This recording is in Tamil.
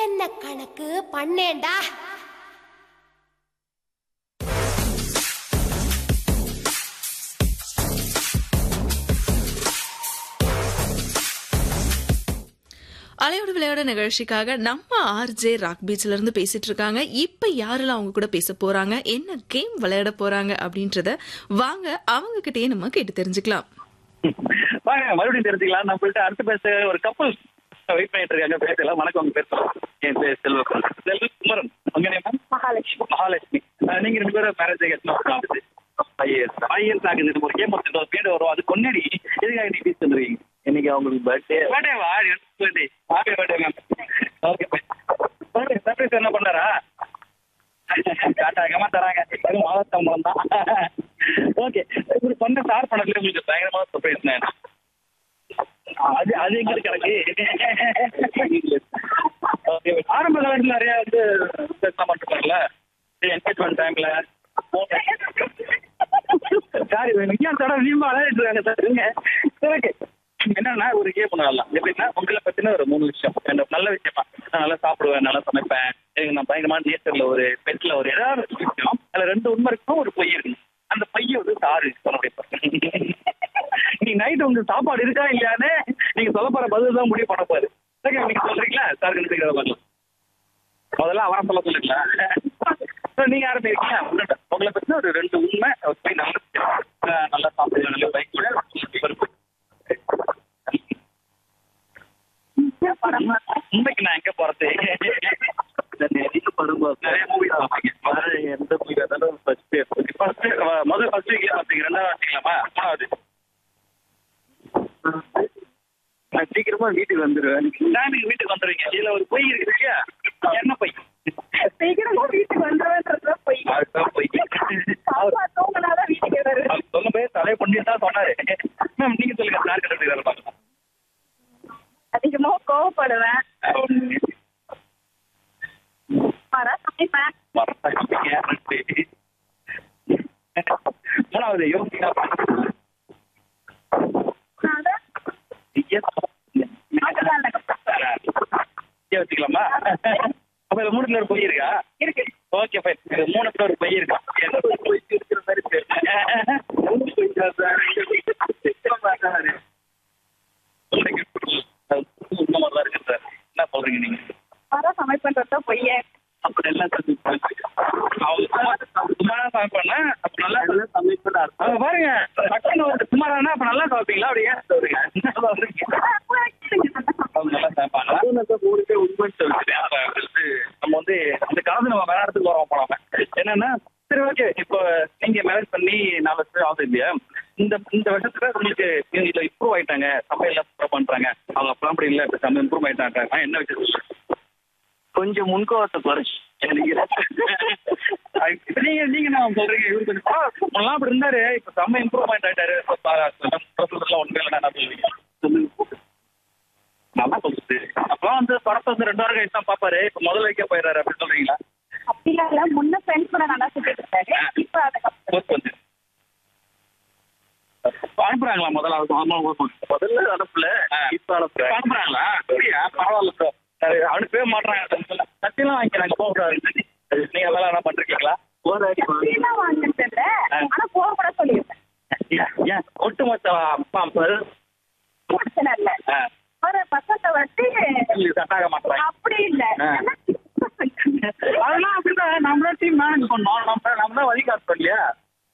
என்ன கணக்கு பண்ணேன்டா அலையோடு விளையாட நிகழ்ச்சிக்காக நம்ம ஆர்ஜே ராக் பீச்ல இருந்து பேசிட்டு இருக்காங்க இப்ப யாரெல்லாம் அவங்க கூட பேச போறாங்க என்ன கேம் விளையாட போறாங்க அப்படின்றத வாங்க அவங்க கிட்டயே நம்ம கேட்டு தெரிஞ்சுக்கலாம் வாங்க மறுபடியும் தெரிஞ்சுக்கலாம் நம்மள்ட்ட அடுத்து பேச ஒரு கப்பல் வெயிட் பண்ணிட்டு இருக்காங்க பேசலாம் வணக்கம் உங்க பேர் சொல்லுங்க. என் பேர் செல்வகுமார் செல்வகுமரன் உங்க நேம் மகாலட்சுமி மகாலட்சுமி அஹ் நீங்க ரெண்டு பேரும் மேரேஜ் எத்தனை வருஷம் ஆகுது ஃபைவ் இயர்ஸ் ஃபைவ் இயர்ஸ் ஆகுது இது ஒரு கேம் ஒரு பேர் வரும் அது கொண்டாடி எதுக்காக நீ பீஸ் தந்துருவீங்க இன்னைக்கு அவங்களுக்கு பர்த்டே பர்த்டேவா birthday happy birthday ma'am okay birthday surprise என்ன பண்ணாரா காட்டாகமா தராங்க வெறும் மாதத்தம்பளம் தான் ஓகே இப்படி பண்ண ஸ்டார் பண்ணதுல உங்களுக்கு பயங்கரமான சர்ப்ரைஸ் அது அது எங்களுக்கு கிடக்கு ஓகே ஆரம்ப காலத்துல நிறைய வந்து பேசலாம் பண்ணிருப்பாங்கல்ல என்கேஜ்மெண்ட் டைம்ல சாரி ஏன் தடவை நீமா விளையாடிட்டு இருக்காங்க சார் இருங்க ஓகே என்னன்னா ஒரு கேம் பண்ணலாம் எப்படின்னா உங்களை பத்தின ஒரு மூணு விஷயம் எனக்கு நல்ல விஷயமா நான் நல்லா சாப்பிடுவேன் நல்லா சமைப்பேன் எனக்கு நான் பயங்கரமான நேச்சர்ல ஒரு பெட்ல ஒரு ஏதாவது ஒரு விஷயம் அதுல ரெண்டு உண்மை இருக்கும் ஒரு பொய் இருக்கு அந்த பைய வந்து சாரு சொல்ல முடியும் நீ நைட் உங்க சாப்பாடு இருக்கா இல்லையான்னு நீங்க சொல்ல போற பதில் தான் முடிவு பண்ண போகுது ஓகே நீங்க சொல்றீங்களா சார் கண்டுக்கிறத பண்ணலாம் முதல்ல அவரை சொல்ல சொல்லுங்களா நீங்க ஆரம்பிக்கிறீங்க உங்களை பத்தி ஒரு ரெண்டு உண்மை ஒரு பொய் நல்ல விஷயம். அஹ் நல்லா சாப்பிடுவேன் நல்ல பைக் உண்மைக்கு நான் எங்க போறது நிறைய படம் நிறைய மூவி பார்ப்பீங்க எந்த மூவி இருந்தாலும் ஃபர்ஸ்ட் ஃபர்ஸ்ட் முதல் ஃபர்ஸ்ட் வீக்ல பார்த்தீங்க ரெண்டாவது பார்த்தீங்களாமா மூணாவது நான் சீக்கிரமா வீட்டுக்கு வந்துடுவேன் டைமுக்கு வீட்டுக்கு வந்துடுவீங்க இதுல ஒரு பொய் இருக்கு இல்லையா என்ன பொய் சீக்கிரமா வீட்டுக்கு வந்துருவேன்றதுல போய் அதுதான் பொய் பாப்பா தூங்கினாதான் வீட்டுக்கு வருது அவர் சொல்லும் போது தலையை பண்ணி தான் சொன்னாரு மேம் நீங்க சொல்லுங்க சார் கிட்ட வேலை பார்க்கலாம் அதிகமா கோவப்படுவேன் வர சமைப்பேன் மூணாவது யோசிக்கா நான் தான் நாட்டுதான் வச்சுக்கலாமா அப்ப இது மூணுல ஒரு பொய் இருக்கா இருக்கு ஓகே ஃபைன் இது மூணுத்துல ஒரு பொய் இருக்கா என்ன ஒரு பொய் இருக்கிற மாதிரி தெரியல. மூணு பொய் தான் சார். சொல்றீங்க. அது உண்மை மாதிரி தான் இருக்கு சார் என்ன சொல்றீங்க நீங்க வர சமைப்பேன்றத பொய்யே அப்படி எல்லாம் அவங்க சுமாரா சமைப்பானா அப்ப நல்லா சமைப்பா அவங்க பாருங்க டக்குனு ஒரு சுமாரானா அப்ப நல்லா சமைப்பீங்களா அப்படி ஏன் சொல்றீங்க என்ன சொல்றீங்க அவங்க நல்லா சமைப்பாங்க மூணு பேர் உண்மைன்னு சொல்லிட்டு நம்ம வந்து அந்த காலத்துல நம்ம வேற இடத்துக்கு வரோம் போலாம என்னன்னா சரி ஓகே இப்போ நீங்க மேரேஜ் பண்ணி நாலு வருஷம் ஆகுது இல்லையா இந்த இந்த வருஷத்துல உங்களுக்கு இவங்க இதுல இம்ப்ரூவ் ஆயிட்டாங்க சமையல் இம்ப்ரூவ் பண்றாங்க அவங்க அப்பலாம் அப்படி இல்ல இப்ப சமையல் இம்ப்ரூவ் ஆயிட்டாங்க நான் என்ன விஷயம் கொஞ்சம் முன்கோவத்தை குறைச்சு இப்ப நீங்க நீங்க நான் சொல்றீங்க இவரு கொஞ்சம் பா, முன்னெல்லாம் அப்படி இருந்தாரு இப்ப செம்ம இம்ப்ரூவ்மெண்ட் ஆயிட்டாரு இப்ப பா- சொல்றதுலாம் ஒண்ணுமே இல்லை என்ன சொல்லுவீங்க சொல்லுங்க. நல்லா சொல்லுது அப்பெல்லாம் வந்து படத்தை வந்து ரெண்டு வாரம் கழிச்சு தான் பாப்பாரு இப்ப முதல்ல வைக்க போயிடுறாரு அப்படின்னு சொல்றீங்களா அப்படிலாம் இல்ல முன்ன ஃப்ரெண்ட்ஸ் கூட நல்லா சுத்திட்டு இருந்தாரு இப்ப அதுக்கப்புறம் போஸ்ட் வந்து இப்ப அனுப்புறாங்களா முதல்ல அது ஆமா, ஆமா. முதல்ல அனுப்பல இப்ப அனுப்புற அனுப்புறாங்களா அப்படியா பரவாயில்ல சார் சரி, அனுப்பவே மாட்டாங்க சத்தியெல்லாம் வாங்கிக்கிறாங்க போகிறாரு நீங்க அதெல்லாம் என்ன பண்றீங்களா போராடி அப்படிலாம் வாங்கிட்டு இல்ல ஆனா கோவப்பட சொல்லியிருக்கேன் ஏன், ஏன் ஒட்டுமொத்த அப்பா அம்மா பிரச்சனை இல்ல ஆ, ஒரு பசத்தை வச்சு இது செட்டாக மாட்டாங்க அப்படி இல்ல ஆ. அதெல்லாம் அப்படிதான் நம்மளோட டீம் மேனேஜ் பண்ணோம் நம்ம